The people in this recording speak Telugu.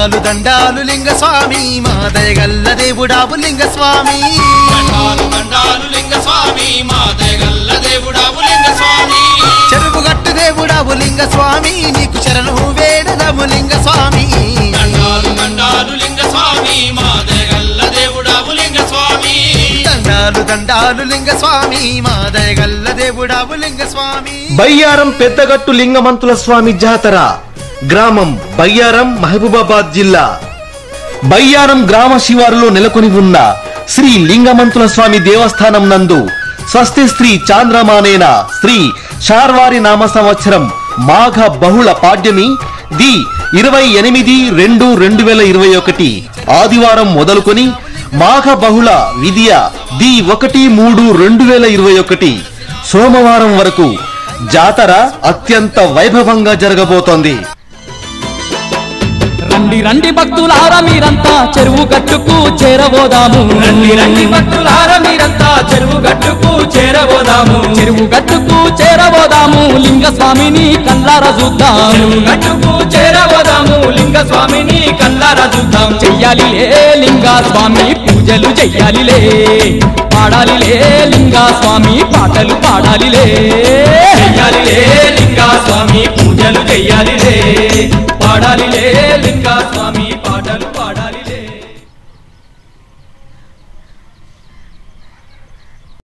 దండాలు దండాలు లింగ స్వామి మా దయగల్ల దేవుడావు లింగ స్వామి దండాలు దండాలు లింగ స్వామి మా దయగల్ల దేవుడావు లింగ స్వామి చెరువు గట్టు దేవుడావు లింగ స్వామి నీకు శరణు వేడదము లింగ స్వామి దండాలు దండాలు లింగ స్వామి మా దయగల్ల దేవుడావు లింగ స్వామి దండాలు దండాలు లింగ స్వామి మా దయగల్ల దేవుడావు లింగ స్వామి బయ్యారం పెద్దగట్టు లింగమంతుల స్వామి జాతర గ్రామం బయ్యారం మహబూబాబాద్ జిల్లా బయ్యారం గ్రామ శివారులో నెలకొని ఉన్న శ్రీ లింగమంతుల స్వామి దేవస్థానం నందు స్వస్తి శ్రీ చాంద్రమానేన శ్రీ శార్వారి నామ సంవత్సరం మాఘ బహుళ పాడ్యమి ది ఇరవై ఎనిమిది రెండు రెండు వేల ఇరవై ఒకటి ఆదివారం మొదలుకొని మాఘ బహుళ విద్య ది ఒకటి మూడు రెండు వేల ఇరవై ఒకటి సోమవారం వరకు జాతర అత్యంత వైభవంగా జరగబోతోంది రండి రండి భక్తులారా మీరంతా చెరువు గట్టుకు చేరబోదాము రండి రండి భక్తులారా మీరంతా చెరువు గట్టుకు చేరబోదాము చెరువు గట్టుకు చేరబోదాము లింగ స్వామిని కల్లార చూద్దాం చెరువు గట్టుకు చేరబోదాము లింగ స్వామిని కల్లారా చూద్దాం చెయ్యాలిలే లింగ స్వామి పూజలు చెయ్యాలిలే పాడాలిలే లింగ స్వామి పాటలు పాడాలిలే చెయ్యాలిలే లింగ స్వామి పూజలు చెయ్యాలి